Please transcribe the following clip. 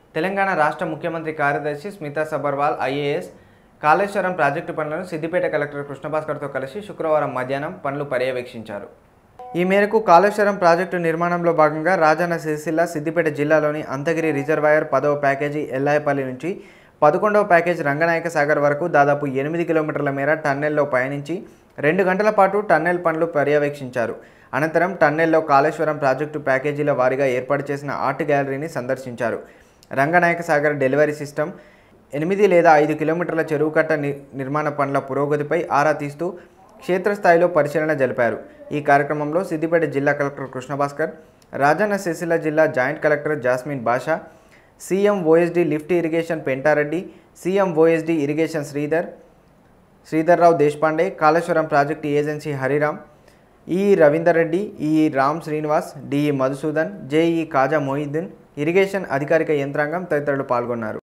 తెలంగాణ రాష్ట్ర ముఖ్యమంత్రి కార్యదర్శి స్మితా సబర్వాల్ ఐఏఎస్ కాళేశ్వరం ప్రాజెక్టు పనులను సిద్దిపేట కలెక్టర్ కృష్ణభాస్కర్తో కలిసి శుక్రవారం మధ్యాహ్నం పనులు పర్యవేక్షించారు ఈ మేరకు కాళేశ్వరం ప్రాజెక్టు నిర్మాణంలో భాగంగా రాజన్న సిరిసిల్ల సిద్దిపేట జిల్లాలోని అంతగిరి రిజర్వాయర్ పదవ ప్యాకేజీ ఎల్లాయపల్లి నుంచి పదకొండవ ప్యాకేజ్ రంగనాయక సాగర్ వరకు దాదాపు ఎనిమిది కిలోమీటర్ల మేర టన్నెల్లో పయనించి రెండు గంటల పాటు టన్నెల్ పనులు పర్యవేక్షించారు అనంతరం టన్నెల్లో కాళేశ్వరం ప్రాజెక్టు ప్యాకేజీల వారీగా ఏర్పాటు చేసిన ఆర్ట్ గ్యాలరీని సందర్శించారు రంగనాయక సాగర్ డెలివరీ సిస్టమ్ ఎనిమిది లేదా ఐదు కిలోమీటర్ల చెరువు కట్ట ని- నిర్మాణ పనుల పురోగతిపై ఆరా తీస్తూ క్షేత్రస్థాయిలో పరిశీలన జరిపారు ఈ కార్యక్రమంలో సిద్దిపేట జిల్లా కలెక్టర్ కృష్ణభాస్కర్ రాజన్న సిరిసిల్ల జిల్లా joint collector Jasmine Basha CM OSD lift irrigation Pentareddy CM OSD irrigation Sridhar Sridharrao Deshpande Kaleshwaram project agency Hariram EE Ravinder Reddy EE Ram Srinivas DE Madhusudan JE Khaja Mohiddin irrigation అధికారిక యంత్రాంగం తదితరులు పాల్గొన్నారు